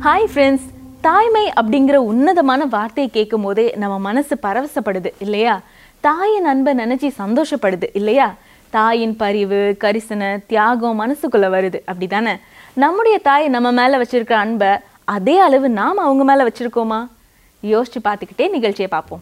Hi friends தாய்மை அப்படிங்கிற உன்னதமான வார்த்தையை கேட்கும் போதே நம்ம மனசு பரவசப்படுது இல்லையா தாயின் அன்பை நினைச்சு சந்தோஷப்படுது இல்லையா தாயின் பரிவு கரிசனை தியாகம் மனசுக்குள்ள வருது அப்படிதானே நம்முடைய தாய் நம்ம மேல வச்சிருக்கிற அன்பை அதே அளவு நாம் அவங்க மேல வச்சிருக்கோமா யோசிச்சு பார்த்துக்கிட்டே நிகழ்ச்சியை பார்ப்போம்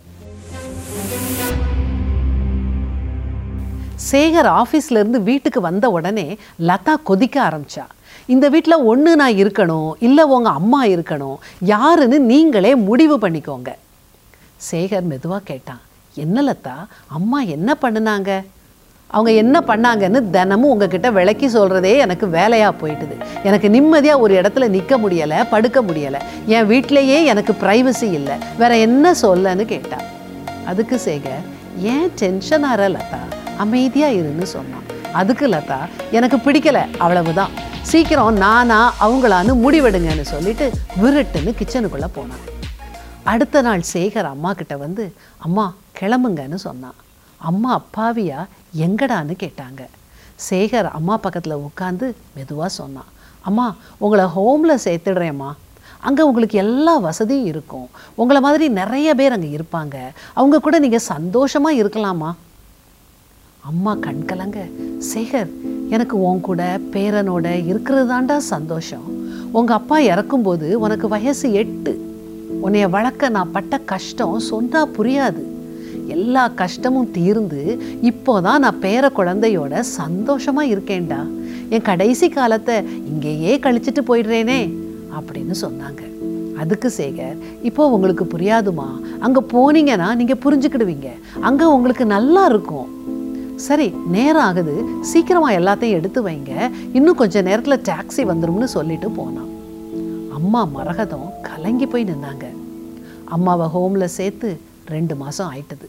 சேகர் ஆஃபீஸ்ல இருந்து வீட்டுக்கு வந்த உடனே லதா கொதிக்க ஆரம்பிச்சா இந்த வீட்டில் ஒன்று நான் இருக்கணும் இல்லை உங்க அம்மா இருக்கணும் யாருன்னு நீங்களே முடிவு பண்ணிக்கோங்க சேகர் மெதுவாக கேட்டான் என்ன லதா அம்மா என்ன பண்ணுனாங்க அவங்க என்ன பண்ணாங்கன்னு தினமும் உங்ககிட்ட விளக்கி சொல்கிறதே எனக்கு வேலையாக போயிட்டுது எனக்கு நிம்மதியாக ஒரு இடத்துல நிற்க முடியலை படுக்க முடியலை என் வீட்டிலேயே எனக்கு ப்ரைவசி இல்லை வேற என்ன சொல்லன்னு கேட்டா அதுக்கு சேகர் ஏன் டென்ஷன் ஆற லதா அமைதியா இருன்னு சொன்னான் அதுக்கு லதா எனக்கு பிடிக்கல அவ்வளவுதான் சீக்கிரம் நானா அவங்களான்னு முடிவெடுங்கன்னு சொல்லிட்டு விருட்டுன்னு கிச்சனுக்குள்ள போனான் அடுத்த நாள் சேகர் அம்மா கிட்ட வந்து அம்மா கிளம்புங்கன்னு சொன்னான் அம்மா அப்பாவியா எங்கடான்னு கேட்டாங்க சேகர் அம்மா பக்கத்தில் உட்காந்து மெதுவாக சொன்னான் அம்மா உங்களை ஹோமில் சேர்த்துடுறேம்மா அங்கே உங்களுக்கு எல்லா வசதியும் இருக்கும் உங்களை மாதிரி நிறைய பேர் அங்கே இருப்பாங்க அவங்க கூட நீங்கள் சந்தோஷமாக இருக்கலாமா அம்மா கண் கலங்க சேகர் எனக்கு உன் கூட பேரனோட இருக்கிறது தாண்டா சந்தோஷம் உங்கள் அப்பா இறக்கும்போது உனக்கு வயசு எட்டு உன்னைய வளர்க்க நான் பட்ட கஷ்டம் சொன்னா புரியாது எல்லா கஷ்டமும் தீர்ந்து இப்போதான் நான் பேர குழந்தையோட சந்தோஷமா இருக்கேன்டா என் கடைசி காலத்தை இங்கேயே கழிச்சிட்டு போயிடுறேனே அப்படின்னு சொன்னாங்க அதுக்கு சேகர் இப்போ உங்களுக்கு புரியாதுமா அங்க போனீங்கன்னா நீங்க புரிஞ்சுக்கிடுவீங்க அங்க உங்களுக்கு நல்லா இருக்கும் சரி நேரம் ஆகுது சீக்கிரமா எல்லாத்தையும் எடுத்து வைங்க இன்னும் கொஞ்ச நேரத்துல டாக்ஸி வந்துரும்னு சொல்லிட்டு போனான் அம்மா மரகதம் கலங்கி போய் நின்னாங்க அம்மாவை ஹோம்ல சேர்த்து ரெண்டு மாசம் ஆயிட்டது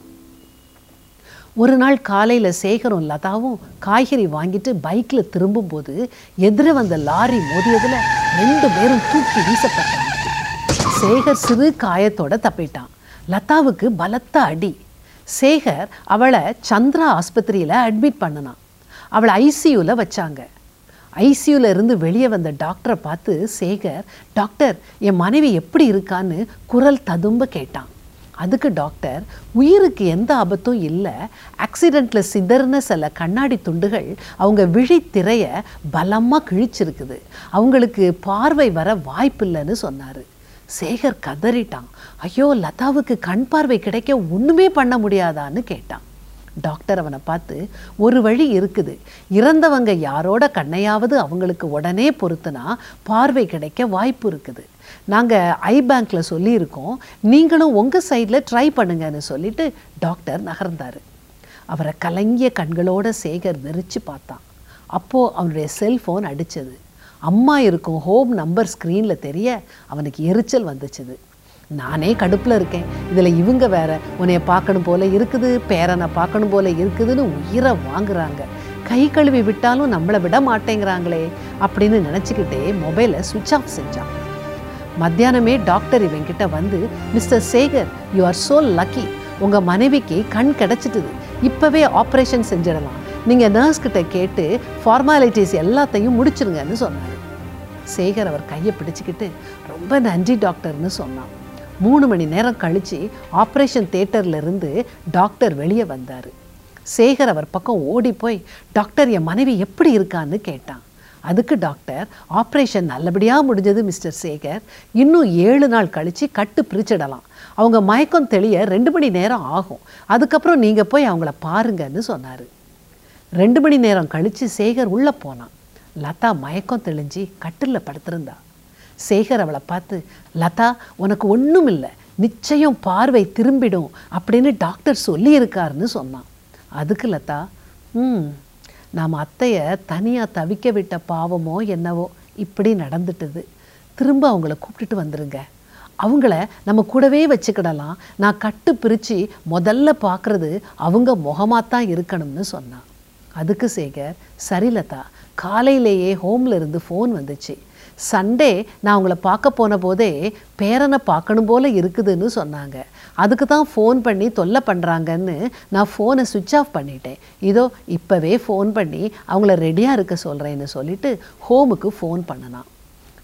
ஒரு நாள் காலையில சேகரும் லதாவும் காய்கறி வாங்கிட்டு பைக்ல திரும்பும்போது எதிர வந்த லாரி மோதியதுல ரெண்டு பேரும் தூக்கி வீசப்பட்டாங்க சேகர் சிறு காயத்தோட தப்பிட்டான் லதாவுக்கு பலத்த அடி சேகர் அவளை சந்திரா ஆஸ்பத்திரியில் அட்மிட் பண்ணினான் அவளை ஐசியூவில் வச்சாங்க ஐசியூவில் இருந்து வெளியே வந்த டாக்டரை பார்த்து சேகர் டாக்டர் என் மனைவி எப்படி இருக்கான்னு குரல் ததும்ப கேட்டான் அதுக்கு டாக்டர் உயிருக்கு எந்த ஆபத்தும் இல்லை ஆக்சிடெண்ட்டில் சிதறின சில கண்ணாடி துண்டுகள் அவங்க விழி திரைய பலமாக கிழிச்சிருக்குது அவங்களுக்கு பார்வை வர வாய்ப்பில்லைன்னு சொன்னார் சேகர் கதறிட்டான் ஐயோ லதாவுக்கு கண் பார்வை கிடைக்க ஒன்றுமே பண்ண முடியாதான்னு கேட்டான் டாக்டர் அவனை பார்த்து ஒரு வழி இருக்குது இறந்தவங்க யாரோட கண்ணையாவது அவங்களுக்கு உடனே பொருத்துனா பார்வை கிடைக்க வாய்ப்பு இருக்குது நாங்கள் ஐ பேங்க்கில் சொல்லியிருக்கோம் நீங்களும் உங்கள் சைடில் ட்ரை பண்ணுங்கன்னு சொல்லிட்டு டாக்டர் நகர்ந்தார் அவரை கலங்கிய கண்களோட சேகர் வெறிச்சு பார்த்தான் அப்போது அவனுடைய செல்ஃபோன் அடிச்சது அம்மா இருக்கும் ஹோம் நம்பர் ஸ்க்ரீனில் தெரிய அவனுக்கு எரிச்சல் வந்துச்சுது நானே கடுப்பில் இருக்கேன் இதில் இவங்க வேற உன்னைய பார்க்கணும் போல இருக்குது பேரனை பார்க்கணும் போல இருக்குதுன்னு உயிரை வாங்குறாங்க கை கழுவி விட்டாலும் நம்மளை விட மாட்டேங்கிறாங்களே அப்படின்னு நினச்சிக்கிட்டே மொபைலை சுவிட்ச் ஆஃப் செஞ்சான் மத்தியானமே டாக்டர் இவங்கிட்ட வந்து mister Sekar you are so lucky உங்கள் மனைவிக்கு கண் கிடச்சிட்டுது இப்போவே ஆப்ரேஷன் செஞ்சிடலாம் நீங்கள் நர்ஸ் கிட்ட கேட்டு ஃபார்மாலிட்டிஸ் எல்லாத்தையும் முடிச்சிருங்கன்னு சொன்னார் சேகர் அவர் கையை பிடிச்சிக்கிட்டு ரொம்ப நன்றி டாக்டர்னு சொன்னான் மூணு மணி நேரம் கழித்து ஆப்ரேஷன் தேட்டர்ல இருந்து டாக்டர் வெளியே வந்தார் சேகர் அவர் பக்கம் ஓடி போய் டாக்டர் என் மனைவி எப்படி இருக்கான்னு கேட்டான் அதுக்கு டாக்டர் ஆப்ரேஷன் நல்லபடியாக முடிஞ்சது மிஸ்டர் சேகர் இன்னும் ஏழு நாள் கழித்து கட்டு பிரிச்சிடலாம் அவங்க மயக்கம் தெளிய ரெண்டு மணி நேரம் ஆகும் அதுக்கப்புறம் நீங்கள் போய் அவங்கள பாருங்கன்னு சொன்னார் ரெண்டு மணி நேரம் கழித்து சேகர் உள்ளே போனான் லதா மயக்கம் தெளிஞ்சு கட்டிலில் படுத்திருந்தா சேகர் அவளை பார்த்து லதா உனக்கு ஒன்றும் இல்லை நிச்சயம் பார்வை திரும்பிடும் அப்படின்னு டாக்டர் சொல்லியிருக்காருன்னு சொன்னான் அதுக்கு லதா ம் நாம் அத்தையை தனியாக தவிக்க விட்ட பாவமோ என்னவோ இப்படி நடந்துட்டுது திரும்ப அவங்கள கூப்பிட்டுட்டு வந்துருங்க அவங்கள நம்ம கூடவே வச்சுக்கிடலாம் நான் கட்டு பிரித்து முதல்ல பார்க்குறது அவங்க முகமாக தான் இருக்கணும்னு சொன்னான் அதுக்கு சேகர் சரி லதா காலையிலேயே ஹோம்ல இருந்து ஃபோன் வந்துச்சு சண்டே நான் உங்களை பார்க்க போன போதே பேரனை பார்க்கணும் போல இருக்குதுன்னு சொன்னாங்க அதுக்கு தான் ஃபோன் பண்ணி தொல்லை பண்ணுறாங்கன்னு நான் ஃபோனை சுவிட்ச் ஆஃப் பண்ணிட்டேன் இதோ இப்போவே ஃபோன் பண்ணி அவங்கள ரெடியாக இருக்க சொல்கிறேன்னு சொல்லிட்டு ஹோமுக்கு ஃபோன் பண்ணினான்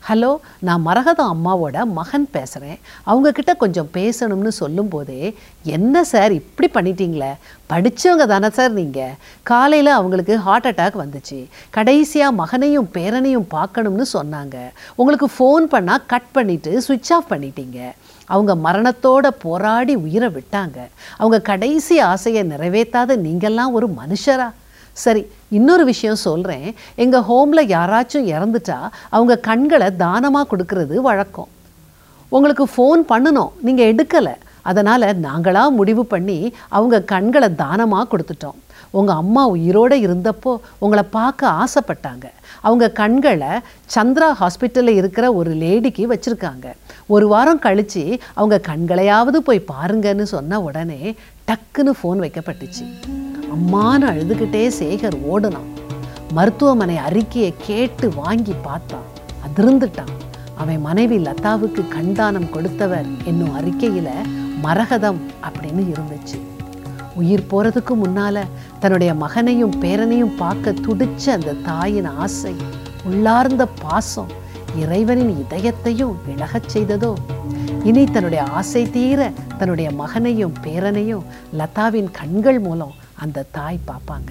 ஹலோ நான் மரகதம் அம்மாவோட மகன் பேசுகிறேன் அவங்கக்கிட்ட கொஞ்சம் பேசணும்னு சொல்லும்போதே என்ன சார் இப்படி பண்ணிட்டீங்களே படித்தவங்க தானே சார் நீங்கள் காலையில் அவங்களுக்கு ஹார்ட் அட்டாக் வந்துச்சு கடைசியாக மகனையும் பேரனையும் பார்க்கணும்னு சொன்னாங்க உங்களுக்கு ஃபோன் பண்ணால் கட் பண்ணிவிட்டு சுவிட்ச் ஆஃப் பண்ணிட்டீங்க அவங்க மரணத்தோட போராடி உயிரை விட்டாங்க அவங்க கடைசி ஆசையை நிறைவேற்றாத நீங்கள்லாம் ஒரு மனுஷரா சரி இன்னொரு விஷயம் சொல்கிறேன் எங்கள் ஹோமில் யாராச்சும் இறந்துட்டா அவங்க கண்களை தானமாக கொடுக்கறது வழக்கம் உங்களுக்கு ஃபோன் பண்ணணும் நீங்கள் எடுக்கலை அதனால் நாங்களாக முடிவு பண்ணி அவங்க கண்களை தானமாக கொடுத்துட்டோம் உங்கள் அம்மா உயிரோடு இருந்தப்போ உங்களை பார்க்க ஆசைப்பட்டாங்க அவங்க கண்களை சந்திரா ஹாஸ்பிட்டலில் இருக்கிற ஒரு லேடிக்கு வச்சுருக்காங்க ஒரு வாரம் கழித்து அவங்க கண்களையாவது போய் பாருங்கன்னு சொன்ன உடனே டக்குன்னு ஃபோன் வைக்கப்பட்டுச்சு அம்மான்னு அழுதுகிட்டே சேகர் ஓடுனான் மருத்துவமனை அறிக்கையை கேட்டு வாங்கி பார்த்தான் அதிர்ந்துட்டான் அவன் மனைவி லதாவுக்கு கண்தானம் கொடுத்தவர் என்னும் அறிக்கையில மரகதம் அப்படின்னு இருந்துச்சு உயிர் போறதுக்கு முன்னால தன்னுடைய மகனையும் பேரனையும் பார்க்க துடிச்ச அந்த தாயின் ஆசை உள்ளார்ந்த பாசம் இறைவனின் இதயத்தையும் இழகச் செய்ததோ இனி தன்னுடைய ஆசை தீர தன்னுடைய மகனையும் பேரனையும் லதாவின் கண்கள் மூலம் அந்த தாய் பார்ப்பாங்க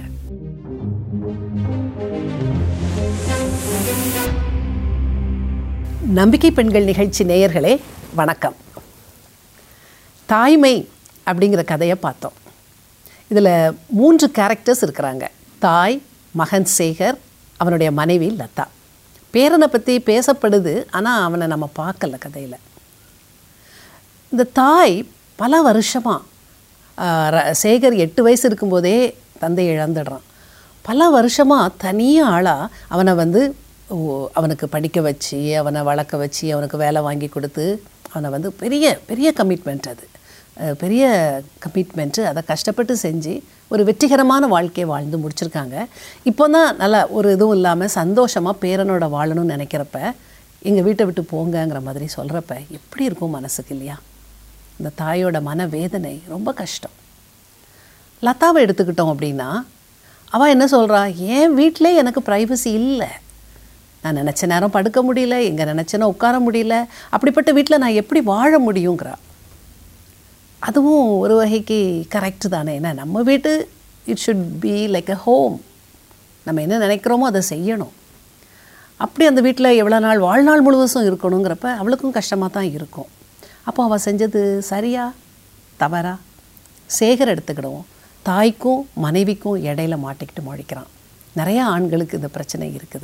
நம்பிக்கை பெண்கள் நிகழ்ச்சி நேயர்களே வணக்கம் தாய்மை அப்படிங்கிற கதையை பார்த்தோம் இதில் மூன்று கேரக்டர்ஸ் இருக்கிறாங்க தாய் மகன் சேகர் அவனுடைய மனைவி லதா பேரனை பற்றி பேசப்படுது ஆனால் அவனை நம்ம பார்க்கல கதையில் இந்த தாய் பல வருஷமாக சேகர் எட்டு வயசு இருக்கும்போதே தந்தை இழந்துடுறான் பல வருஷமாக தனியாக ஆளாக அவனை வந்து ஓ, அவனுக்கு படிக்க வச்சு அவனை வளர்க்க வச்சு அவனுக்கு வேலை வாங்கி கொடுத்து அவனை வந்து பெரிய பெரிய கமிட்மெண்ட் அது அஹ், பெரிய கமிட்மெண்ட்டு அதை கஷ்டப்பட்டு செஞ்சு ஒரு வெற்றிகரமான வாழ்க்கையை வாழ்ந்து முடிச்சிருக்காங்க இப்போ தான் நல்லா ஒரு இதுவும் இல்லாமல் சந்தோஷமாக பேரனோட வாழணும்னு நினைக்கிறப்ப எங்கள் வீட்டை விட்டு போங்கங்கிற மாதிரி சொல்கிறப்ப எப்படி இருக்கும் மனசுக்கு இல்லையா இந்த தாயோட மனவேதனை ரொம்ப கஷ்டம் லதாவை எடுத்துக்கிட்டோம் அப்படின்னா அவள் என்ன சொல்கிறா என் வீட்டிலே எனக்கு ப்ரைவசி இல்லை நான் நினச்ச நேரம் படுக்க முடியல எங்கே நினச்சேனோ உட்கார முடியல அப்படிப்பட்ட வீட்டில் நான் எப்படி வாழ முடியுங்கிறா அதுவும் ஒரு வகைக்கு கரெக்டு தானே ஏன்னா நம்ம வீட்டு it should be like a home நம்ம என்ன நினைக்கிறோமோ அதை செய்யணும் அப்படி அந்த வீட்டில் எவ்வளோ நாள் வாழ்நாள் முழுவதும் இருக்கணுங்கிறப்ப அவளுக்கும் கஷ்டமாக தான் இருக்கும் அப்போ அவள் செஞ்சது சரியா தவறா சேகர் எடுத்துக்கிடுவோம் தாய்க்கும் மனைவிக்கும் இடையில மாட்டிக்கிட்டு முழிக்கிறான் நிறையா ஆண்களுக்கு இந்த பிரச்சனை இருக்குது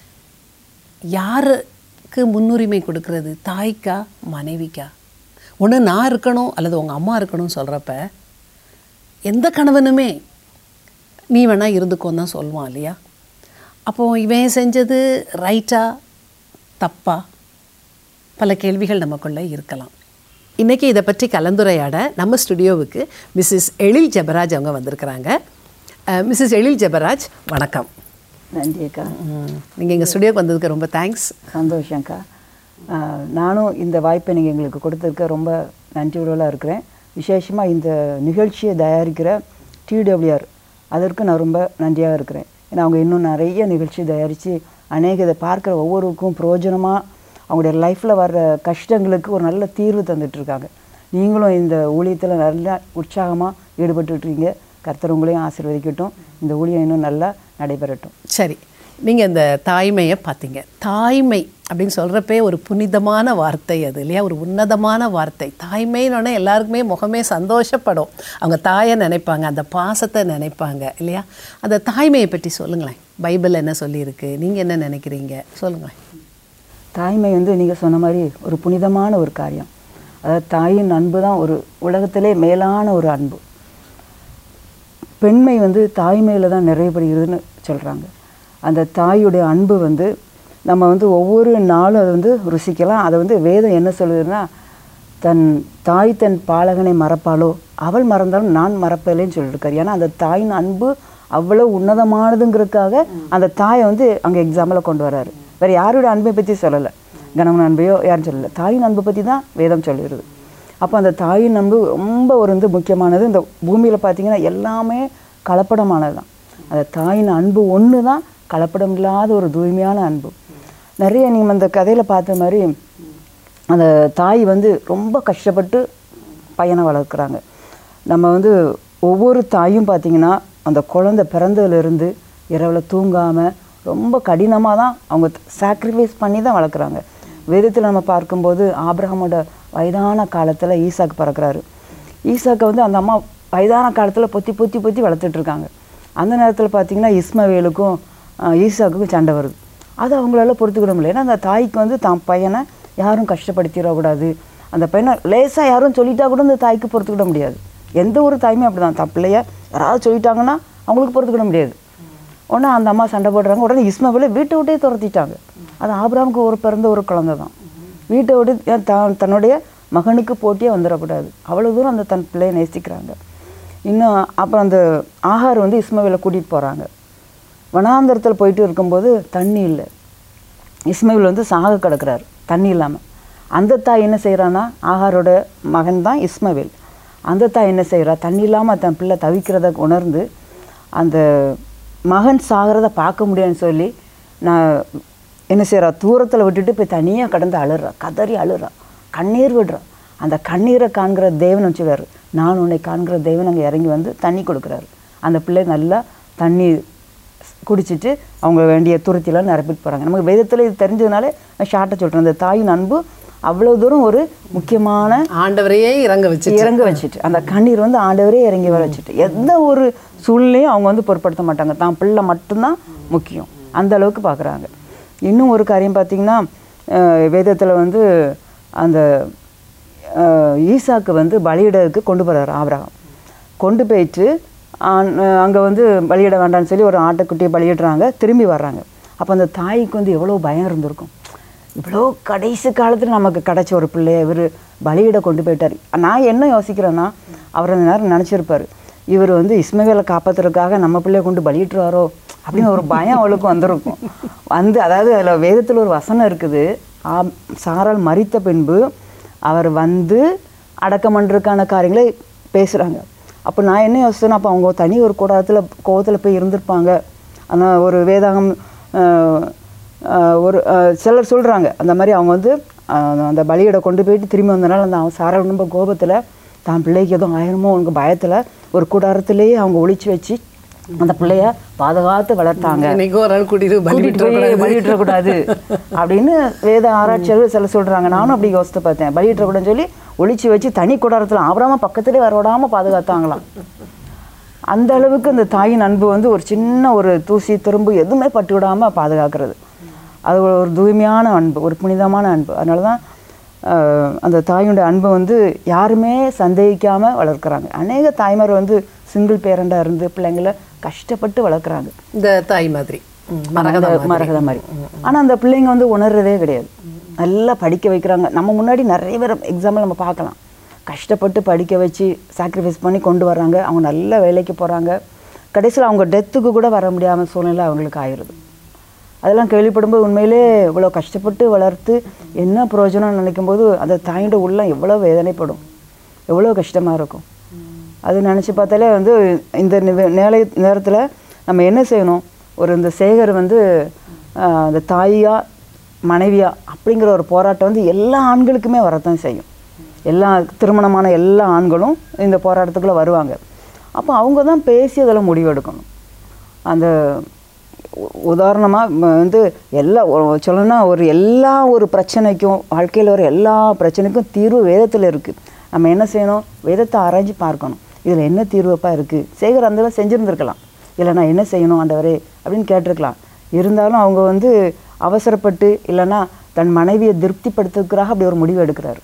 யாருக்கு முன்னுரிமை கொடுக்கறது தாய்க்கா மனைவிக்கா ஒன்று நான் இருக்கணும் அல்லது உங்கள் அம்மா இருக்கணும்னு சொல்கிறப்ப எந்த கணவனுமே நீ வேணா இருந்துக்கோன்னு தான் சொல்லுவான் இல்லையா அப்போது இவன் செஞ்சது ரைட்டா தப்பா பல கேள்விகள் நமக்குள்ளே இருக்கலாம் இன்றைக்கி இதை பற்றி கலந்துரையாட நம்ம ஸ்டுடியோவுக்கு மிஸ்ஸஸ் எழில் ஜெபராஜ் அவங்க வந்திருக்கிறாங்க மிஸ்ஸஸ் எழில் ஜெபராஜ் வணக்கம் நன்றி அக்கா நீங்கள் எங்கள் ஸ்டுடியோக்கு வந்ததுக்கு ரொம்ப தேங்க்ஸ் சந்தோஷம்க்கா ஆஹ், நானும் இந்த வாய்ப்பை நீங்கள் எங்களுக்கு கொடுத்ததுக்கு ரொம்ப நன்றியுள்ளவளாக இருக்கிறேன் விசேஷமாக இந்த நிகழ்ச்சியை தயாரிக்கிற டிடபிள்யூஆர் அதற்கு நான் ரொம்ப நன்றியாக இருக்கிறேன் ஏன்னா அவங்க இன்னும் நிறைய நிகழ்ச்சி தயாரித்து அநேக இதை பார்க்குற ஒவ்வொருக்கும் பிரயோஜனமாக அவங்களுடைய லைஃப்பில் வர்ற கஷ்டங்களுக்கு ஒரு நல்ல தீர்வு தந்துட்டுருக்காங்க நீங்களும் இந்த ஊழியத்தில் நல்ல உற்சாகமாக ஈடுபட்டுருக்கீங்க கர்த்தர் உங்களையும் ஆசீர்வதிக்கட்டும் இந்த ஊழியம் இன்னும் நல்லா நடைபெறட்டும் சரி நீங்கள் இந்த தாய்மையை பார்த்தீங்க தாய்மை அப்படின்னு சொல்கிறப்பே ஒரு புனிதமான வார்த்தை அது இல்லையா ஒரு உன்னதமான வார்த்தை தாய்மைன்னு எல்லாருக்குமே முகமே சந்தோஷப்படும் அவங்க தாயை நினைப்பாங்க அந்த பாசத்தை நினைப்பாங்க இல்லையா அந்த தாய்மையை பற்றி சொல்லுங்களேன் பைபிள் என்ன சொல்லியிருக்கு நீங்கள் என்ன நினைக்கிறீங்க சொல்லுங்களேன் தாய்மை வந்து நீங்கள் சொன்ன மாதிரி ஒரு புனிதமான ஒரு காரியம் அதாவது தாயின் அன்பு தான் ஒரு உலகத்திலே மேலான ஒரு அன்பு பெண்மை வந்து தாய்மையில் தான் நிறைவுபடுகிறதுன்னு சொல்கிறாங்க அந்த தாயுடைய அன்பு வந்து நம்ம வந்து ஒவ்வொரு நாளும் அதை வந்து ருசிக்கலாம் அதை வந்து வேதம் என்ன சொல்லுதுன்னா தன் தாய் தன் பாலகனை மறப்பாளோ அவள் மறந்தாலும் நான் மறப்பதில்லைன்னு சொல்லியிருக்காரு ஏன்னா அந்த தாயின் அன்பு அவ்வளோ உன்னதமானதுங்கிறதுக்காக அந்த தாயை வந்து அங்கே எக்ஸாம்பிளாக கொண்டு வராரு வேறு யாரோட அன்பை பற்றி சொல்லலை கணவன் அன்பையோ யாரும் சொல்லலை தாயின் அன்பை பற்றி தான் வேதம் சொல்லிடுது அப்போ அந்த தாயின் அன்பு ரொம்ப ஒரு வந்து முக்கியமானது இந்த பூமியில் பார்த்தீங்கன்னா எல்லாமே கலப்படமானது தான் அந்த தாயின் அன்பு ஒன்று தான் கலப்படம் இல்லாத ஒரு தூய்மையான அன்பு நிறைய நீங்கள் அந்த கதையில் பார்த்த மாதிரி அந்த தாய் வந்து ரொம்ப கஷ்டப்பட்டு பையனை வளர்க்குறாங்க நம்ம வந்து ஒவ்வொரு தாயும் பார்த்தீங்கன்னா அந்த குழந்தை பிறந்ததுலேருந்து இரவில் தூங்காமல் ரொம்ப கடினமாக தான் அவங்க சாக்ரிஃபைஸ் பண்ணி தான் வளர்க்குறாங்க வேதத்தில் நம்ம பார்க்கும்போது ஆபிரகாமோட வயதான காலத்தில் ஈசாக்கு பிறக்கிறாரு ஈசாக்கை வந்து அந்த அம்மா வயதான காலத்தில் பொத்தி பொத்தி பொத்தி வளர்த்துட்டு இருக்காங்க அந்த நேரத்தில் பார்த்தீங்கன்னா இஸ்மவேலுக்கும் ஆஹ், ஈசாக்குக்கும் சண்டை வருது அது அவங்களால பொறுத்துக்கிட முடியல ஏன்னா அந்த தாய்க்கு வந்து தான் பையனை யாரும் கஷ்டப்படுத்திடக்கூடாது அந்த பையனை லேசாக யாரும் சொல்லிட்டா கூட அந்த தாய்க்கு பொறுத்துக்கிட முடியாது எந்த ஒரு தாயுமே அப்படி தான் தான் பிள்ளைய யாராவது சொல்லிட்டாங்கன்னா அவங்களுக்கு பொறுத்துக்கிட முடியாது உடனே அந்த அம்மா சண்டை போடுறாங்க உடனே இஸ்மவேலை வீட்டை விட்டே துரத்திட்டாங்க அது ஆபிரகாமுக்கு ஒரு பிறந்த ஒரு குழந்தை தான் வீட்டை விட்டு ஏன் தான் தன்னுடைய மகனுக்கு போட்டியே வந்துடக்கூடாது அவ்வளோ தூரம் அந்த தன் பிள்ளையை நேசிக்கிறாங்க இன்னும் அப்புறம் அந்த ஆகார் வந்து இஸ்மவேலை கூட்டிகிட்டு போகிறாங்க வனாந்தரத்தில் போயிட்டு இருக்கும்போது தண்ணி இல்லை இஸ்மாயில் வந்து சாக கிடக்குறாரு தண்ணி இல்லாமல் அந்த தாய் என்ன செய்கிறான்னா ஆகாரோட மகன் தான் இஸ்மவேல் அந்த தாய் என்ன செய்கிறா தண்ணி இல்லாமல் தன் பிள்ளை தவிக்கிறத உணர்ந்து அந்த மகன் சாகிறத பார்க்க முடியாதுன்னு சொல்லி நான் என்ன செய்கிறா தூரத்தில் விட்டுட்டு போய் தனியாக கடந்து அழுறா கதறி அழுறா கண்ணீர் விடுறா அந்த கண்ணீரை காண்கிற தேவன் வச்சுக்காரு நான் உன்னை காண்கிற தேவன் அங்கே இறங்கி வந்து தண்ணி கொடுக்குறாரு அந்த பிள்ளை நல்லா தண்ணி குடிச்சிட்டு அவங்க வேண்டிய துருத்திலாம் நிரப்பிட்டு போகிறாங்க நமக்கு வேதத்தில் இது தெரிஞ்சதுனாலே நான் ஷார்ட்டாக சொல்கிறேன் அந்த தாயின் அன்பு அவ்வளோ தூரம் ஒரு முக்கியமான ஆண்டவரையே இறங்க வச்சு இறங்க வச்சுட்டு அந்த கண்ணீர் வந்து ஆண்டவரே இறங்கி வர வச்சுட்டு எந்த ஒரு சூழ்நிலையும் அவங்க வந்து பொருட்படுத்த மாட்டாங்க தான் பிள்ளை மட்டும்தான் முக்கியம் அந்த அளவுக்கு பார்க்குறாங்க இன்னும் ஒரு காரியம் பார்த்தீங்கன்னா வேதத்தில் வந்து அந்த அஹ், ஈசாக்கு வந்து பலியிடக்கு கொண்டு போகிறார் ஆபிரகாம் கொண்டு போயிட்டு அங்கே வந்து பலியிட வேண்டாம்னு சொல்லி ஒரு ஆட்டுக்குட்டியை பலியிடுறாங்க திரும்பி வர்றாங்க அப்போ அந்த தாய்க்கு வந்து எவ்வளோ பயம் இருந்திருக்கும் இவ்வளோ கடைசி காலத்தில் நமக்கு கிடைச்ச ஒரு பிள்ளைய இவர் பலியிட கொண்டு போயிட்டார் நான் என்ன யோசிக்கிறேன்னா அவர் அந்த நேரம் நினச்சிருப்பார் இவர் வந்து இஸ்மவேலை காப்பாத்துறதுக்காக நம்ம பிள்ளைய கொண்டு பலியிட்டுருவாரோ அப்படின்னு ஒரு பயம் அவளுக்கு வந்திருக்கும் வந்து அதாவது அதில் வேதத்தில் ஒரு வசனம் இருக்குது ஆம், சாரால் மரித்த பின்பு அவர் வந்து அடக்கம் பண்ணுறதுக்கான காரியங்களை பேசுகிறாங்க அப்போ நான் என்ன யோசிச்சேன்னா அப்போ அவங்க தனி ஒரு கூடாரத்தில் கோவத்தில் போய் இருந்திருப்பாங்க ஆனால் ஒரு வேதாகம் அஹ், அஹ், ஒரு அஹ், சிலர் சொல்கிறாங்க அந்த மாதிரி அவங்க வந்து அஹ், அந்த பலியிட கொண்டு போயிட்டு திரும்பி வந்தனால அந்த அவன் சார ரொம்ப கோபத்தில் தான் பிள்ளைக்கு எதுவும் ஆயிருமோ அவங்க பயத்தில் ஒரு கூடாரத்திலேயே அவங்க ஒளிச்சு வச்சு அந்த பிள்ளைய பாதுகாத்து வளர்த்தாங்க இன்னைக்கு ஒரு நாள் கூட்டிட்டு பலி கூட்டிட்டு போய் பலியிடக்கூடாது அப்படின்னு வேத ஆராய்ச்சியாளர்கள் சில சொல்றாங்க நானும் அப்படி யோசித்து பார்த்தேன் பலியிடக்கூடாதுன்னு சொல்லி ஒளிச்சு வச்சு தனி கூடாரத்தில் ஆபராம பக்கத்திலே வர விடாம பாதுகாத்தாங்களாம் அந்த அளவுக்கு அந்த தாயின் அன்பு வந்து ஒரு சின்ன ஒரு தூசி துரும்பு எதுவுமே பட்டு விடாம பாதுகாக்கிறது அது ஒரு ஒரு தூய்மையான அன்பு ஒரு புனிதமான அன்பு அதனால தான் ஆஹ், அந்த தாயுடைய அன்பை வந்து யாருமே சந்தேகிக்காம வளர்க்குறாங்க அநேக தாய்மார் வந்து சிங்கிள் பேரண்டாக இருந்து பிள்ளைங்கள கஷ்டப்பட்டு வளர்க்குறாங்க இந்த தாய் மாதிரி ம், மரகத மரகத மாதிரி ஆனால் அந்த பிள்ளைங்க வந்து உணர்றதே கிடையாது நல்லா படிக்க வைக்கிறாங்க நம்ம முன்னாடி நிறைய பேர் எக்ஸாம்பிள் நம்ம பார்க்கலாம் கஷ்டப்பட்டு படிக்க வச்சு சாக்ரிஃபைஸ் பண்ணி கொண்டு வர்றாங்க அவங்க நல்ல வேலைக்கு போகிறாங்க கடைசியில் அவங்க டெத்துக்கு கூட வர முடியாமல் சூழ்நிலை அவங்களுக்கு ஆயிடுது அதெல்லாம் கேள்விப்படும்போது உண்மையிலே இவ்வளோ கஷ்டப்பட்டு வளர்த்து என்ன பிரயோஜனம் நினைக்கும்போது அந்த தாயோட உள்ளம் எவ்வளோ வேதனைப்படும் எவ்வளோ கஷ்டமாக இருக்கும் அது நினச்சி பார்த்தாலே வந்து இந்த நிவே- நேலை நேரத்தில் நம்ம என்ன செய்யணும் ஒரு இந்த சேகர் வந்து ஆஹ், அந்த தாயா மனைவியா அப்படிங்கிற ஒரு போராட்டம் வந்து எல்லா ஆண்களுக்குமே வரத்தான் செய்யும் எல்லா திருமணமான எல்லா ஆண்களும் இந்த போராட்டத்துக்குள்ளே வருவாங்க அப்போ அவங்க தான் பேசி அதில் முடிவெடுக்கணும் அந்த உதாரணமாக வந்து எல்லா ஒ- சொல்லணும்னா ஒரு எல்லா ஒரு பிரச்சனைக்கும் வாழ்க்கையில் வர எல்லா பிரச்சனைக்கும் தீர்வு வேதத்தில் இருக்குது நம்ம என்ன செய்யணும் வேதத்தை ஆராய்ச்சி பார்க்கணும் இதில் என்ன தீர்வுப்பா இருக்குது சேகர் அந்த செஞ்சுருந்துருக்கலாம் இல்லை நான் என்ன செய்யணும் ஆண்டவரே அப்படின்னு கேட்டிருக்கலாம் இருந்தாலும் அவங்க வந்து அவசரப்பட்டு இல்லைன்னா தன் மனைவியை திருப்திப்படுத்துறதுக்காக அப்படி ஒரு முடிவு எடுக்கிறாரு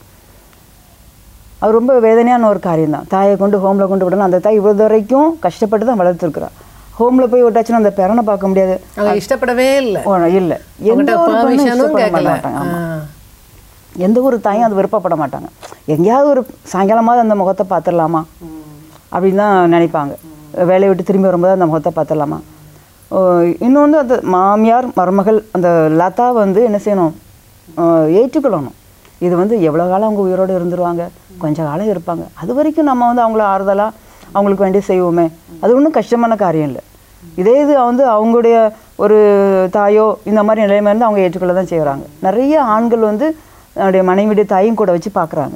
அது ரொம்ப வேதனையான ஒரு காரியம் தான் தாயை கொண்டு ஹோமில் கொண்டு விடணும் அந்த தாய் இவ்வளோ வரைக்கும் கஷ்டப்பட்டு தான் வளர்த்துருக்குறா ஹோமில் போய் விட்டாச்சுன்னா அந்த பேரனை பார்க்க முடியாது அவங்க இஷ்டப்படவே இல்லை ஓ, இல்லை எந்த அவங்ககிட்ட ஒரு பெண்ணும் permission-ம் இஷ்டப்பட கேட்கல. மாட்டாங்க ஆமா. ஆ. எந்த ஒரு தாயும் அது விருப்பப்பட மாட்டாங்க எங்கேயாவது ஒரு சாயங்காலமாவது அந்த முகத்தை பார்த்துடலாமா அப்படின்னு தான் நினைப்பாங்க வேலையை விட்டு திரும்பி வரும்போது அந்த முகத்தை பார்த்துடலாமா ஓ, இன்னொன்று அந்த மாமியார் மருமகள் அந்த லதா வந்து என்ன செய்யணும் ஆ, ஏற்றுக்கொள்ளணும் இது வந்து எவ்வளோ காலம் அவங்க உயிரோடு இருந்துருவாங்க கொஞ்ச காலம் இருப்பாங்க அது வரைக்கும் நம்ம வந்து அவங்கள ஆறுதலாக அவங்களுக்கு வேண்டிய செய்வோமே அது ஒன்றும் கஷ்டமான காரியம் இல்லை இதே இது வந்து அவங்களுடைய ஒரு தாயோ இந்த மாதிரி நிலைமை இருந்து அவங்க ஏற்றுக்கொள்ள தான் செய்கிறாங்க நிறைய ஆண்கள் வந்து தன்னுடைய மனைவியுடைய தாயும் கூட வச்சு பார்க்குறாங்க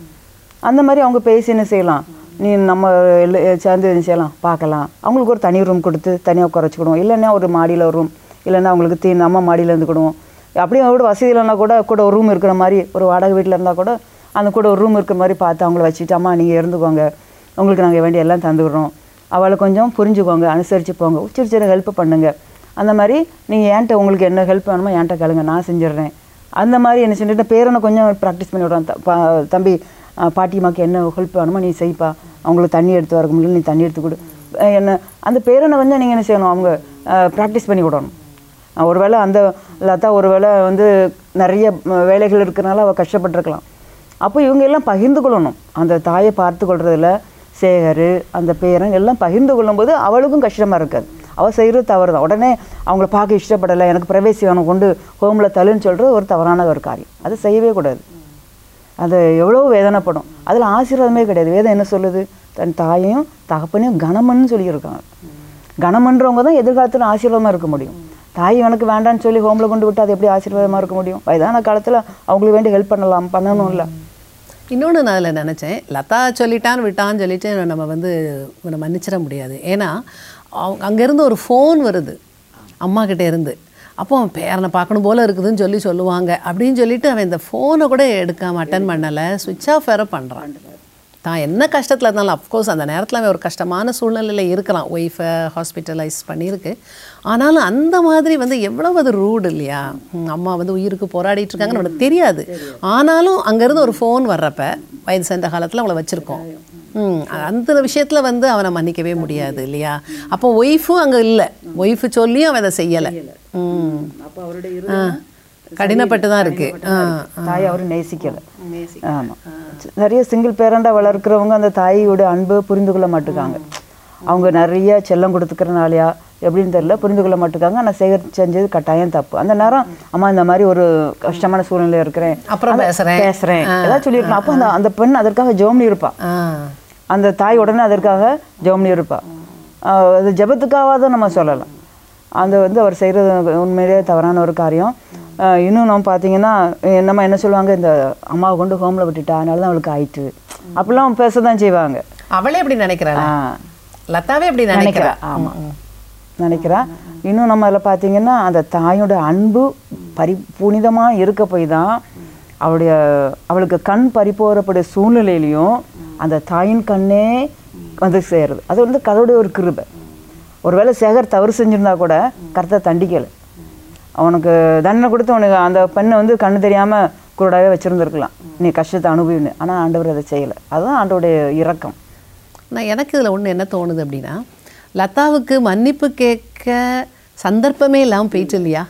அந்த மாதிரி அவங்க பேசி என்ன செய்யலாம் நீ நம்ம எல்லா- சேர்ந்து என்ன செய்யலாம் பார்க்கலாம் அவங்களுக்கு ஒரு தனி ரூம் கொடுத்து தனியாக உட்கார வச்சுக்கிடுவோம் இல்லைன்னா ஒரு மாடியில் ஒரு ரூம் இல்லைன்னா அவங்களுக்கு தீ நம்ம மாடியில் இருந்துக்கிடுவோம் அப்படியே கூட வசதி இல்லைன்னா கூட கூட ஒரு ரூம் இருக்கிற மாதிரி ஒரு வாடகை வீட்டில் இருந்தால் கூட அந்த கூட ஒரு ரூம் இருக்கிற மாதிரி பார்த்து அவங்கள வச்சுட்டு அம்மா நீங்கள் இருந்துக்கோங்க உங்களுக்கு நாங்கள் வேண்டிய எல்லாம் தந்துவிடுறோம் அவளை கொஞ்சம் புரிஞ்சுக்கோங்க அனுசரித்து போங்க சின்ன சின்ன ஹெல்ப் பண்ணுங்க அந்த மாதிரி நீங்கள் ஏன்ட்ட உங்களுக்கு என்ன ஹெல்ப் வேணுமோ ஏன்ட்ட கேளுங்க நான் செஞ்சிடுறேன் அந்த மாதிரி என்ன செஞ்சுட்டு பேரனை கொஞ்சம் ப்ராக்டிஸ் பண்ணி விடுறோம் த- பா- தம்பி அஹ், பாட்டிமாக்கு என்ன ஹெல்ப் வேணுமோ நீ செய்ப்பா அவங்களுக்கு தண்ணி எடுத்து வர முடியல நீ தண்ணி எடுத்து கொடு அஹ், என்ன அந்த பேரனை வந்து நீங்கள் என்ன செய்யணும் அவங்க ப்ராக்டிஸ் பண்ணி விடணும் அஹ், ஒருவேளை அந்த லதா ஒருவேளை வந்து நிறைய ம, வேலைகள் இருக்கிறனால அவள் கஷ்டப்பட்டிருக்கலாம் அப்போ இவங்க எல்லாம் பகிர்ந்து கொள்ளணும் அந்த தாயை பார்த்து கொள்றதுல சேகர் அந்த பேரன் எல்லாம் பகிர்ந்து கொள்ளும்போது அவளுக்கும் கஷ்டமாக இருக்காது அவள் செய்கிறது தவறு தான் உடனே அவங்கள பார்க்க இஷ்டப்படலை எனக்கு பிரவேசி வேணும் கொண்டு ஹோமில் தள்ளுன்னு சொல்கிறது ஒரு தவறான ஒரு காரியம் அது செய்யவே கூடாது அது எவ்வளோ வேதனைப்படும் அதில் ஆசீர்வாதமே கிடையாது வேதம் என்ன சொல்லுது தன் தாயையும் தகப்பனையும் கணமன்னு சொல்லியிருக்காங்க கணமன்றவங்க தான் எதிர்காலத்தில் ஆசீர்வாதமாக இருக்க முடியும் தாய் எனக்கு வேண்டான்னு சொல்லி ஹோமில் கொண்டு விட்டு அது எப்படி ஆசீர்வாதமாக இருக்க முடியும் வயதான காலத்தில் அவங்களுக்கு வேண்டி ஹெல்ப் பண்ணலாம் பண்ணணும்ல இன்னொன்று நான் அதில் நினச்சேன் லதா சொல்லிட்டான்னு விட்டான்னு சொல்லிட்டு நம்ம வந்து இவனை மன்னிச்சிட முடியாது ஏன்னா அவங்க அங்கேருந்து ஒரு ஃபோன் வருது அம்மா கிட்ட இருந்து அப்போ அவன் பேரனை பார்க்கணும் போல இருக்குதுன்னு சொல்லி சொல்லுவாங்க அப்படின்னு சொல்லிட்டு அவன் இந்த ஃபோனை கூட எடுக்காம அட்டன் பண்ணலை சுவிட்ச் ஆஃப் வேற பண்ணுறான் தான் என்ன கஷ்டத்தில் இருந்தாலும் அஃப்கோர்ஸ் அந்த நேரத்தில் அவன் ஒரு கஷ்டமான சூழ்நிலையில் இருக்கிறான் ஒய்ஃபை ஹாஸ்பிட்டலைஸ் பண்ணியிருக்கு ஆனாலும் அந்த மாதிரி வந்து எவ்வளவு அது ரூடு இல்லையா ம், அம்மா வந்து உயிருக்கு போராடிட்டு இருக்காங்கன்னு நமக்கு தெரியாது ஆனாலும் அங்கேருந்து ஒரு ஃபோன் வர்றப்ப வயது சென்ற காலத்தில் அவங்கள வச்சுருக்கோம் ம் அந்த விஷயத்தில் வந்து அவனை மன்னிக்கவே முடியாது இல்லையா அப்போ ஒய்ஃபும் அங்கே இல்லை ஒய்ஃபு சொல்லியும் அவன் அதை செய்யலை ம் அப்போ அவருடைய ஆ கடினப்பட்டு தான் இருக்குது ஆ தாயை அவர் நேசிக்கலை ஆமாம் நிறைய சிங்கிள் பேரண்டாக வளர்க்குறவங்க அந்த தாயோட அன்பை புரிந்து கொள்ள மாட்டுக்காங்க அவங்க நிறைய செல்லம் கொடுத்துக்கிறனாலயா எப்படின்னு தெரியல புரிந்து கொள்ள மாட்டுக்காங்க ஆனால் சேகர் செஞ்சது கட்டாயம் தப்பு அந்த நேரம் அம்மா இந்த மாதிரி ஒரு கஷ்டமான சூழ்நிலையில் இருக்கிறேன் அப்புறம் அந்த- பேசுறேன். பேசுறேன் ஏதாவது சொல்லியிருக்கணும் அப்போ அந்த அந்த பெண் அதற்காக ஜோம்னி இருப்பா ஆ அந்த தாய் உடனே அதற்காக ஜெபம் இருப்பா ஆஹ் அது ஜெபத்துக்காவது நம்ம சொல்லலாம் அந்த வந்து அவர் செய்கிறது உண்மையிலேயே தவறான ஒரு காரியம் ஆஹ் இன்னும் நம்ம பார்த்தீங்கன்னா அஹ் நம்ம என்ன சொல்லுவாங்க இந்த அம்மாவை கொண்டு ஹோமில் விட்டுட்டா அதனால தான் அவளுக்கு ஆயிட்டு அப்படிலாம் பேச தான் செய்வாங்க அவளே எப்படி நினைக்கிறாள் ஆ. லதாவே எப்படி நினைக்கிறா நினைக்கிறா ஆமாம் நினைக்கிறா இன்னும் நம்ம அதில் பார்த்தீங்கன்னா அந்த தாயோட அன்பு பரி புனிதமாக இருக்க போய் தான் அவளுடைய அவளுக்கு கண் பறிப்போறப்படைய சூழ்நிலையிலையும் அந்த தாயின் கண்ணே வந்து சேருது அது வந்து கடவுளுடைய ஒரு கிருபை ஒருவேளை சேகர் தவறு செஞ்சிருந்தா கூட கருத்தை தண்டிக்கலை அவனுக்கு தண்டனை கொடுத்து அவனுக்கு அந்த பெண்ணை வந்து கண்ணு தெரியாமல் குருடாவே வச்சுருந்துருக்கலாம் நீ கஷ்டத்தை அனுபவின்னு ஆனால் ஆண்டவர் அதை செய்யலை அதுதான் ஆண்டவருடைய இரக்கம் நான் எனக்கு இதில் ஒன்று என்ன தோணுது அப்படின்னா லதாவுக்கு மன்னிப்பு கேட்க சந்தர்ப்பமே இல்லாமல் போயிட்டு இல்லையா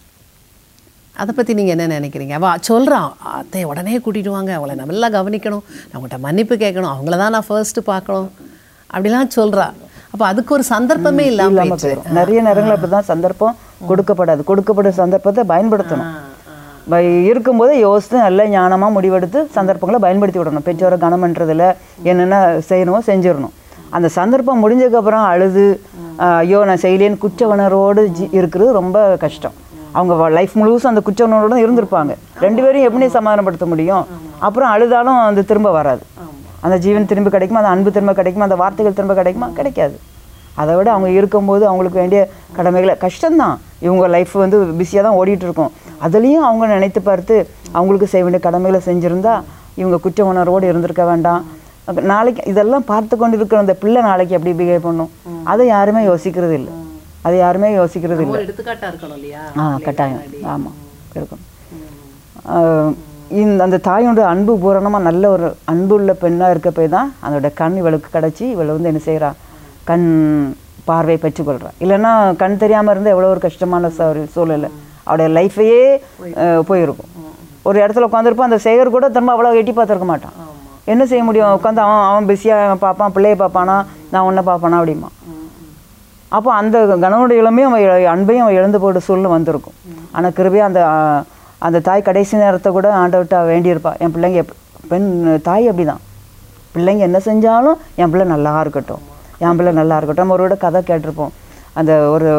அதை பற்றி நீங்கள் என்ன நினைக்கிறீங்க அவ சொல்கிறான் அத்தை உடனே கூட்டிட்டு வாங்க அவளை நல்லா கவனிக்கணும் நான் உங்கள்கிட்ட மன்னிப்பு கேட்கணும் அவங்கள தான் நான் ஃபர்ஸ்ட்டு பார்க்கணும் அப்படிலாம் சொல்கிறா அப்போ அதுக்கு ஒரு சந்தர்ப்பமே இல்லாமல் இல்லாம போயிடுச்சு போயிடும் நிறைய நேரங்கள் அப்படிதான் சந்தர்ப்பம் கொடுக்கப்படாது கொடுக்கப்படும் சந்தர்ப்பத்தை பயன்படுத்தணும் பை இருக்கும்போது யோசித்து நல்ல ஞானமாக முடிவெடுத்து சந்தர்ப்பங்களை பயன்படுத்தி விடணும் பெற்றோரை கனம்ன்றதுல என்னென்ன செய்யணுமோ செஞ்சிடணும் அந்த சந்தர்ப்பம் முடிஞ்சதுக்கப்புறம் அழுது ஆஹ், ஐயோ நான் செய்யலேன்னு குற்ற உணர்வோடு ஜி- இருக்கிறது ரொம்ப கஷ்டம் அவங்க லைஃப் முழுசும் அந்த குற்ற உணர்வோடு தான் இருந்திருப்பாங்க ரெண்டு பேரையும் எப்படி சமாதானப்படுத்த முடியும் அப்புறம் அழுதாலும் அது திரும்ப வராது அந்த ஜீவன் திரும்ப கிடைக்குமா அந்த அன்பு திரும்ப கிடைக்குமா அந்த வார்த்தைகள் திரும்ப கிடைக்குமா கிடைக்காது அதை விட அவங்க இருக்கும்போது அவங்களுக்கு வேண்டிய கடமைகளை கஷ்டம்தான் இவங்க லைஃப் வந்து பிஸியாக தான் ஓடிட்டு இருக்கும் அதுலேயும் அவங்க நினைத்து பார்த்து அவங்களுக்கு செய்ய வேண்டிய கடமைகளை செஞ்சுருந்தா இவங்க குற்ற உணர்வோடு இருந்திருக்க வேண்டாம் அப்ப நாளைக்கு இதெல்லாம் பார்த்து கொண்டு இருக்கிற அந்த பிள்ளை நாளைக்கு எப்படி பிஹேவ் பண்ணும் அதை யாருமே யோசிக்கிறது இல்லை அதை யாருமே யோசிக்கிறது இல்லை எடுத்துக்காட்டாக இருக்கணும் இல்லையா ஆ கட்டாயம் ஆமாம் இருக்கும் ஆஹ் இந்த அந்த தாயோட அன்பு பூரணமாக நல்ல ஒரு அன்புள்ள பெண்ணாக இருக்க போய் தான் அதோட கண் இவளுக்கு கிடச்சி இவளை வந்து என்ன செய்கிறா கண் பார்வை பெற்றுக்கொள்கிறா இல்லைன்னா கண் தெரியாமல் இருந்தால் எவ்வளோ ஒரு கஷ்டமான ச- ஒரு சூழல் அவளுடைய லைஃபையே போயிருக்கும் ஒரு இடத்துல உட்காந்துருப்பான் அந்த சேகர் கூட திரும்ப அவ்வளோ எட்டி பார்த்துருக்க மாட்டான் என்ன செய்ய முடியும் உட்காந்து அவன் அவன் பிஸியாக பார்ப்பான் பிள்ளைய பார்ப்பானா நான் உன்னை பார்ப்பானா அப்படிமா அப்போ அந்த கணவனுடைய இளமையும் அவன் இழ- அன்பையும் அவன் இழந்து போட சூழ்நிலை வந்திருக்கும் ஆனால் கிருபையாக அந்த ஆ, அந்த தாய் கடைசி நேரத்தை கூட ஆண்டவர்கிட்ட வேண்டியிருப்பா என் பிள்ளைங்க எப்- பெண் தாய் அப்படிதான் பிள்ளைங்க என்ன செஞ்சாலும் என் பிள்ளை நல்லா இருக்கட்டும் என் பிள்ளை நல்லா இருக்கட்டும் நம்ம ஒருவிட கதை கேட்டிருப்போம் அந்த ஒரு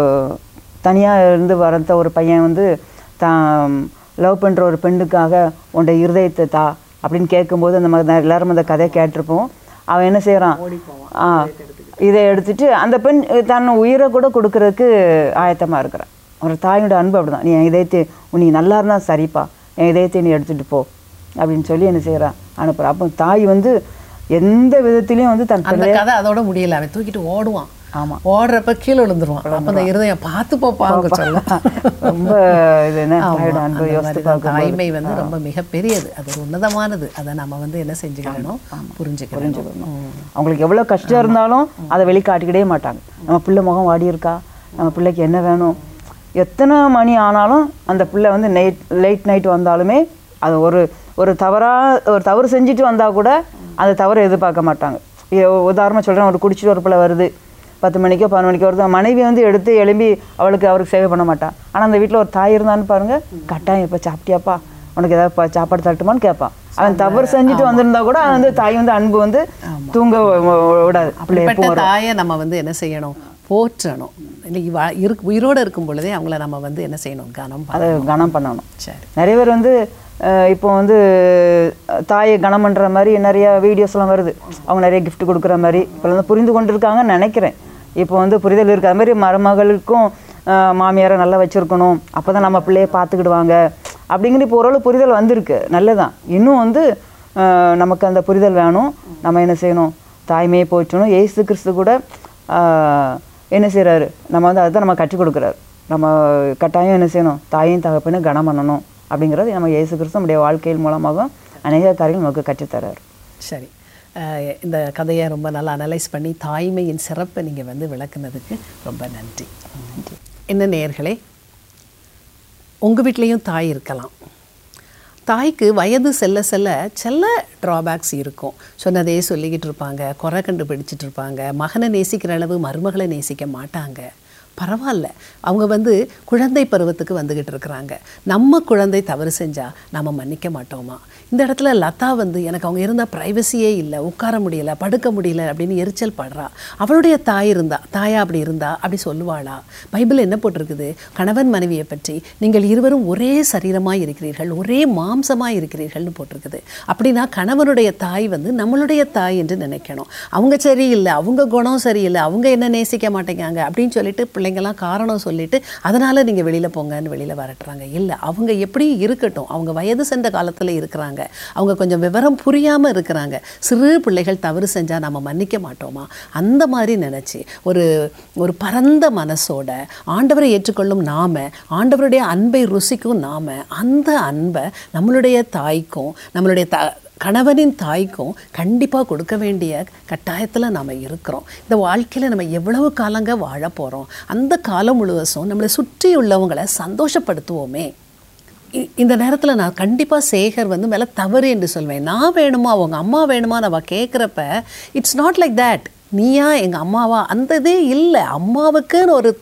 தனியாக இருந்து வரத்த ஒரு பையன் வந்து தான் லவ் பண்ணுற ஒரு பெண்ணுக்காக உன்ட இருதயத்தை தா அப்படின்னு கேட்கும்போது அந்த மாதிரி நான் எல்லாரும் அந்த கதையை கேட்டிருப்போம் அவன் என்ன செய்கிறான் ஆ இதை எடுத்துட்டு அந்த பெண் தன் உயிரை கூட கொடுக்கறதுக்கு ஆயத்தமாக இருக்கிறான் ஒரு தாயோட அன்பு அப்படிதான் நீ என் இதயத்தை நீ நல்லா இருந்தால் சரிப்பா என் இதயத்தை நீ எடுத்துகிட்டு போ அப்படின்னு சொல்லி என்ன செய்கிறான் அனுப்புகிறான் அப்போ தாய் வந்து எந்த விதத்திலையும் வந்து தன் அந்த கதை அதோட முடியல அவன் தூக்கிட்டு ஓடுவான் ஆமா. ஓடுறப்ப கீழே விழுந்துருவான் அப்ப அந்த இருதயம் பார்த்து போப்பாங்க சொல்ல ரொம்ப இது என்ன ஆமா, தாயோட அன்பு அந்த யோசித்து மாதிரி தான் பார்க்கும்போது தாய்மை வந்து ரொம்ப மிகப்பெரியது அது ஒரு உன்னதமானது அதை நம்ம வந்து என்ன செஞ்சுக்கணும் புரிஞ்சுக்கணும் அவங்களுக்கு எவ்வளோ கஷ்டம் இருந்தாலும் அதை வெளிக்காட்டிக்கிட்டே மாட்டாங்க நம்ம பிள்ளை முகம் வாடி இருக்கா நம்ம பிள்ளைக்கு என்ன வேணும் எத்தனை மணி ஆனாலும் அந்த பிள்ளை வந்து நைட் லேட் நைட் வந்தாலுமே அது ஒரு ஒரு தவறாக ஒரு தவறு செஞ்சுட்டு வந்தால் கூட அந்த தவறை எதிர்பார்க்க மாட்டாங்க உதாரணமாக சொல்கிறேன் ஒரு குடிச்சிட்டு ஒரு பிள்ளை வருது பத்து மணிக்கோ பதினொரு மணிக்கோ வருது மனைவி வந்து எடுத்து எழும்பி அவளுக்கு அவருக்கு சேவை பண்ண மாட்டான் ஆனால் அந்த வீட்டில் ஒரு தாய் இருந்தான்னு பாருங்க கட்டாயம் இப்போ சாப்பிட்டியாப்பா உனக்கு ஏதாவது ப- சாப்பாடு தரட்டுமான்னு கேட்பான் அவன் தவறு செஞ்சுட்டு வந்திருந்தா கூட அவன் வந்து தாய் வந்து அன்பு வந்து தூங்க வி- வி- விடாது பிள்ளை எப்போ அப்படிப்பட்ட தாயை நம்ம வந்து என்ன செய்யணும் போற்றணும் இன்னைக்கு வா- இருக்கு உயிரோட இருக்கும் பொழுதே அவங்கள நம்ம வந்து என்ன செய்யணும் கனம் பண்ணணும். அதை கனம் பண்ணணும் சரி நிறைய பேர் வந்து அஹ், இப்போ வந்து அஹ், தாயை கனம் பண்ணுற மாதிரி நிறைய வீடியோஸ்லாம் வருது அவங்க நிறைய gift கொடுக்குற மாதிரி இப்போ வந்து புரிந்து கொண்டு இருக்காங்கன்னு நினைக்கிறேன் இப்போ வந்து புரிதல் இருக்க அது மாதிரி மருமகளுக்கும் அஹ், மாமியாரை நல்லா வச்சுருக்கணும் அப்போ தான் நம்ம பிள்ளைய பார்த்துக்கிடுவாங்க அப்படிங்கிற இப்போ ஓரளவு புரிதல் வந்திருக்கு நல்லதான் இன்னும் வந்து அஹ், நமக்கு அந்த புரிதல் வேணும் நம்ம என்ன செய்யணும் தாய்மையை போற்றணும் ஏசு கிறிஸ்து கூட அஹ், என்ன செய்கிறாரு நம்ம வந்து அதுதான் நம்ம கற்றுக் கொடுக்குறாரு நம்ம கட்டாயம் என்ன செய்யணும் தாயும் தகப்பனும் கனம் பண்ணணும் அப்படிங்கிறது நம்ம இயேசு கிறிஸ்து நம்முடைய வாழ்க்கையின் மூலமாக அநேக காரியங்கள் நமக்கு கற்றுத்தரார் சரி அஹ் இந்த கதையை ரொம்ப நல்லா அனலைஸ் பண்ணி தாய்மையின் சிறப்பை நீங்கள் வந்து விளக்குனதுக்கு ரொம்ப நன்றி என்ன நேயர்களே உங்கள் வீட்லேயும் தாய் இருக்கலாம் தாய்க்கு வயது செல்ல செல்ல செல்ல ட்ராபேக்ஸ் இருக்கும் சொன்னதே சொல்லிக்கிட்டு இருப்பாங்க குறை கண்டுபிடிச்சிட்டு இருப்பாங்க மகனை நேசிக்கிற அளவு மருமகளை நேசிக்க மாட்டாங்க பரவாயில்ல அவங்க வந்து குழந்தை பருவத்துக்கு வந்துக்கிட்டு இருக்கிறாங்க நம்ம குழந்தை தவறு செஞ்சால் நம்ம மன்னிக்க மாட்டோமா இந்த இடத்துல லதா வந்து எனக்கு அவங்க இருந்தால் ப்ரைவசியே இல்லை உட்கார முடியல படுக்க முடியல அப்படின்னு எரிச்சல் படுறா அவளுடைய தாய் இருந்தா தாயா அப்படி இருந்தா அப்படி சொல்லுவாளா பைபிள் என்ன போட்டிருக்குது கணவன் மனைவியை பற்றி நீங்கள் இருவரும் ஒரே சரீரமாய் இருக்கிறீர்கள் ஒரே மாம்சமாய் இருக்கிறீர்கள்னு போட்டிருக்குது அப்படின்னா கணவனுடைய தாய் வந்து நம்மளுடைய தாய் என்று நினைக்கணும் அவங்க சரியில்லை அவங்க குணம் சரியில்லை அவங்க என்ன நேசிக்க மாட்டேங்காங்க அப்படின்னு சொல்லிட்டு பிள்ளைங்கெல்லாம் காரணம் சொல்லிட்டு அதனால நீங்க வெளியில போங்கன்னு வெளியில வரட்டுறாங்க இல்லை அவங்க எப்படி இருக்கட்டும் அவங்க வயது சென்ற காலத்துல இருக்கிறாங்க அவங்க கொஞ்சம் விவரம் புரியாம இருக்கிறாங்க சிறு பிள்ளைகள் தவறு செஞ்சா நம்ம மன்னிக்க மாட்டோமா அந்த மாதிரி நினைச்சு ஒரு ஒரு பரந்த மனசோட ஆண்டவரை ஏற்றுக்கொள்ளும் நாம ஆண்டவருடைய அன்பை ருசிக்கும் நாம அந்த அன்பை நம்மளுடைய தாய்க்கும் நம்மளுடைய த கணவனின் தாய்க்கும் கண்டிப்பாக கொடுக்க வேண்டிய கட்டாயத்தில் நாம் இருக்கிறோம் இந்த வாழ்க்கையில் நம்ம எவ்வளவு காலங்க வாழ போகிறோம் அந்த காலம் முழுவதும் நம்மளை சுற்றி உள்ளவங்களை சந்தோஷப்படுத்துவோமே இ- இந்த நேரத்தில் நான் கண்டிப்பாக சேகர் வந்து மேலே தவறு என்று சொல்வேன் நான் வேணுமா அவங்க அம்மா வேணுமா நம்ம கேட்குறப்ப இட்ஸ் நாட் லைக் தட் நீயா எங்கள் அம்மாவா அந்த இதே இல்லை அம்மாவுக்குன்னு ஒரு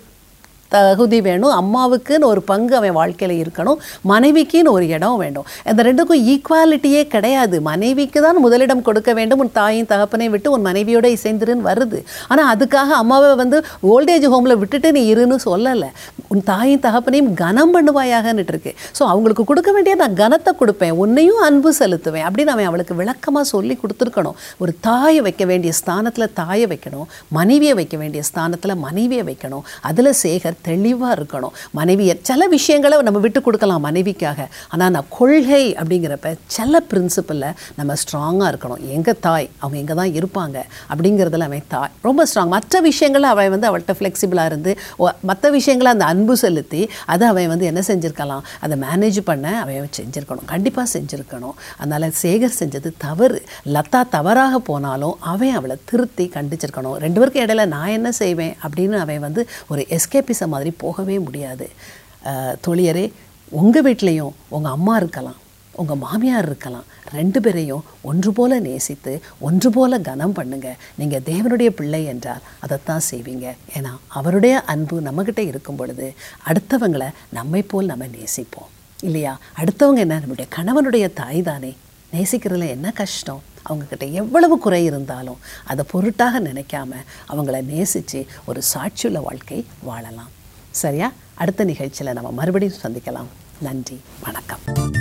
தகுதி வேணும் அம்மாவுக்குன்னு ஒரு பங்கு அவன் வாழ்க்கையில் இருக்கணும் மனைவிக்குன்னு ஒரு இடம் வேண்டும் அந்த ரெண்டுக்கும் ஈக்குவாலிட்டியே கிடையாது மனைவிக்கு தான் முதலிடம் கொடுக்க வேண்டும் உன் தாயும் தகப்பனையும் விட்டு உன் மனைவியோட இசைந்துருன்னு வருது ஆனால் அதுக்காக அம்மாவை வந்து ஓல்டேஜ் ஹோமில் விட்டுட்டு நீ இருன்னு சொல்லலை உன் தாயும் தகப்பனையும் கனம் பண்ணுவாயாகன்னுட்டு இருக்கு ஸோ அவங்களுக்கு கொடுக்க வேண்டிய நான் கனத்தை கொடுப்பேன் உன்னையும் அன்பு செலுத்துவேன் அப்படின்னு அவன் அவளுக்கு விளக்கமாக சொல்லி கொடுத்துருக்கணும் ஒரு தாயை வைக்க வேண்டிய ஸ்தானத்தில் தாயை வைக்கணும் மனைவியை வைக்க வேண்டிய ஸ்தானத்தில் மனைவியை வைக்கணும் அதில் சேகர் தெளிவாக இருக்கணும் மனைவியை சில விஷயங்களை நம்ம விட்டு கொடுக்கலாம் மனைவிக்காக ஆனால் நான் கொள்கை அப்படிங்கிறப்ப சில பிரின்சிபலில் நம்ம ஸ்ட்ராங்காக இருக்கணும் எங்கள் தாய் அவங்க எங்கே தான் இருப்பாங்க அப்படிங்கிறதுல அவன் தாய் ரொம்ப ஸ்ட்ராங் மற்ற விஷயங்களை அவன் வந்து அவள்கிட்ட ஃப்ளெக்சிபிளாக இருந்து மற்ற விஷயங்களை அந்த அன்பு செலுத்தி அதை அவன் வந்து என்ன செஞ்சுருக்கலாம் அதை மேனேஜ் பண்ண அவன் செஞ்சுருக்கணும் கண்டிப்பாக செஞ்சுருக்கணும் அதனால் சேகர் செஞ்சது தவறு லதா தவறாக போனாலும் அவன் அவளை திருத்தி கண்டிச்சிருக்கணும் ரெண்டு பேருக்கு இடையில நான் என்ன செய்வேன் அப்படின்னு அவன் வந்து ஒரு எஸ்கேபிசம் மாதிரி போகவே முடியாது அஹ், தோழியரே உங்கள் வீட்லேயும் உங்கள் அம்மா இருக்கலாம் உங்கள் மாமியார் இருக்கலாம் ரெண்டு பேரையும் ஒன்று போல நேசித்து ஒன்று போல கனம் பண்ணுங்க நீங்கள் தேவனுடைய பிள்ளை என்றால் அதைத்தான் செய்வீங்க ஏன்னா அவருடைய அன்பு நம்மக்கிட்ட இருக்கும் பொழுது அடுத்தவங்களை நம்மை போல் நம்ம நேசிப்போம் இல்லையா அடுத்தவங்க என்ன நம்முடைய கணவனுடைய தாய் தானே நேசிக்கிறதுல என்ன கஷ்டம் அவங்கக்கிட்ட எவ்வளவு குறை இருந்தாலும் அதை பொருட்டாக நினைக்காம அவங்கள நேசித்து ஒரு சாட்சியுள்ள வாழ்க்கை வாழலாம் சரியா அடுத்த நிகழ்ச்சியில் நம்ம மறுபடியும் சந்திக்கலாம் நன்றி வணக்கம்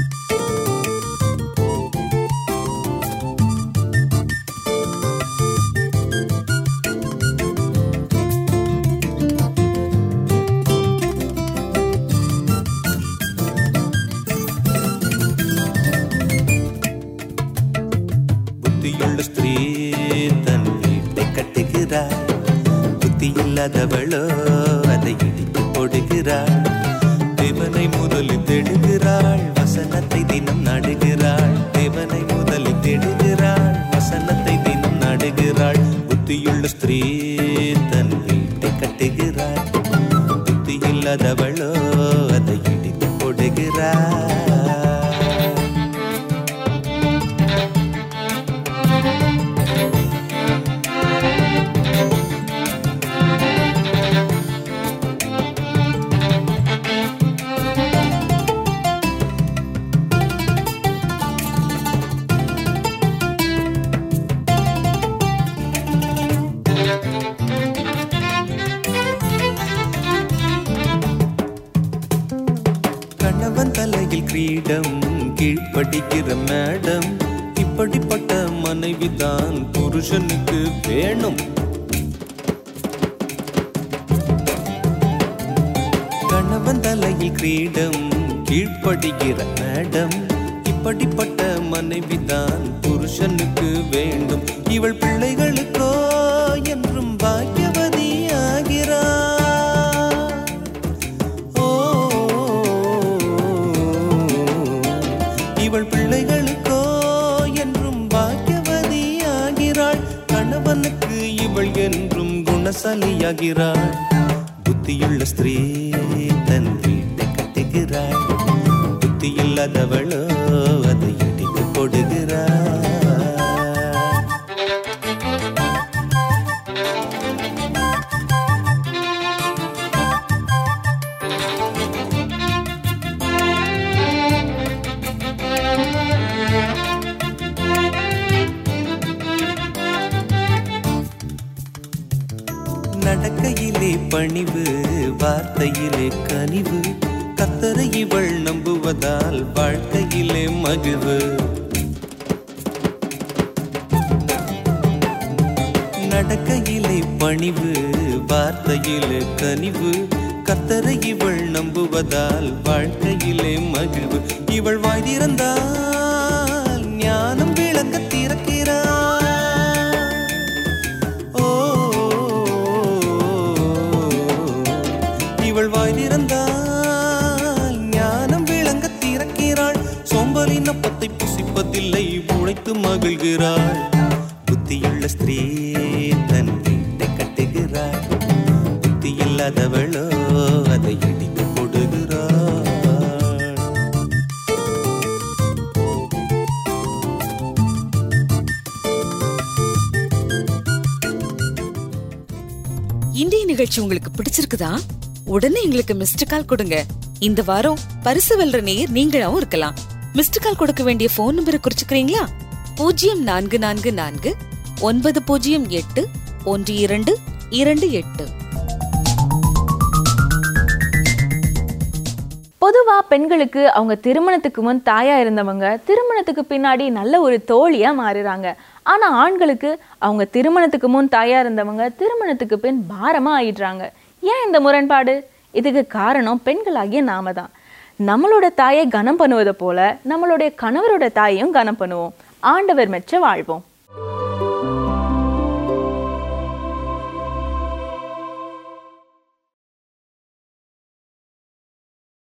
புத்தியுள்ள ஸ்திரீ தன் வீட்டை கட்டுகிறாள் புத்தி இல்லாதவளோ அதை இடித்து போடுகிறாள் தேவனை முதலில் தேடுகிறாள் வசனத்தை தினம் நாடுகிறாள் தேவனை முதலில் தேடுகிறாள் வசனத்தை தினம் நாடுகிறாள் புத்தியுள்ள ஸ்திரீ தன் வீட்டை கட்டுகிறாள் புத்தி இல்லாதவளோ அதை இடித்து போடுகிறாள் கணவன் தலையில் கிரீடம் கீழ்ப்படிக்கிற மேடம் இப்படிப்பட்ட மனைவிதான் புருஷனுக்கு வேணும் கணவன் தலையில் கிரீடம் கீழ்ப்படிக்கிற மேடம் இப்படிப்பட்ட மனைவிதான் புருஷனுக்கு வேண்டும் இவள் பிள்ளைகளுக்கோ என்றும் பாக்கியவதி ஆகிறார் ஓ இவள் பிள்ளைகளுக்கோ என்றும் பாக்கியவதி ஆகிறாள் கணவனுக்கு இவள் என்றும் குணசாலியாகிறாள் புத்தியுள்ள ஸ்திரீ தன் வீட்டை கட்டுகிறாள் புத்தி இல்லாதவளோ அதை இடித்து போடுகிறாள் நடக்கையிலே பணிவு வார்த்தையிலே கனிவு கத்தரை இவள் நம்புவதால் வாழ்க்கையிலே மகிழ்வு நடக்கையிலே பணிவு வார்த்தையிலே கனிவு கத்தரை இவள் நம்புவதால் வாழ்க்கையிலே மகிழ்வு இவள் வாய் திறந்தால் ஞானம் விளங்க திறக்கிறாள் ஓ இவள் வாய் திறந்தால் ஞானம் விளங்க திறக்கிறாள் சோம்பலின் அப்பத்தை புசிப்பதில்லை உழைத்து மகிழ்கிறாள் புத்தியுள்ள ஸ்திரீ தன் வீட்டை கட்டுகிறாள் புத்தி இல்லாதவளோ அதை இடித்து போடுகிறாள் இன்றைய நிகழ்ச்சி உங்களுக்கு பிடிச்சிருக்குதா உடனே எங்களுக்கு மிஸ்டு கால் கொடுங்க இந்த வாரம் பரிசு வெல்ற நேயர் நீங்களாவும் இருக்கலாம் மிஸ்டு கால் கொடுக்க வேண்டிய போன் நம்பரை குறிச்சுக்கிறீங்களா பூஜ்ஜியம் நான்கு நான்கு நான்கு ஒன்பது பூஜ்ஜியம் எட்டு ஒன்று இரண்டு இரண்டு எட்டு பொதுவா பெண்களுக்கு அவங்க திருமணத்துக்கு முன் தாயா இருந்தவங்க திருமணத்துக்கு பின்னாடி நல்ல ஒரு தோழியா மாறுறாங்க ஆனா ஆண்களுக்கு அவங்க திருமணத்துக்கு முன் தாயா இருந்தவங்க திருமணத்துக்கு பின் பாரமா ஆயிடுறாங்க ஏன் இந்த முரண்பாடு இதுக்கு காரணம் பெண்களாகிய நாம தான் நம்மளோட தாயை கனம் பண்ணுவதை போல நம்மளுடைய கணவரோட தாயையும் கனம் பண்ணுவோம் ஆண்டவர் மெச்ச வாழ்வோம்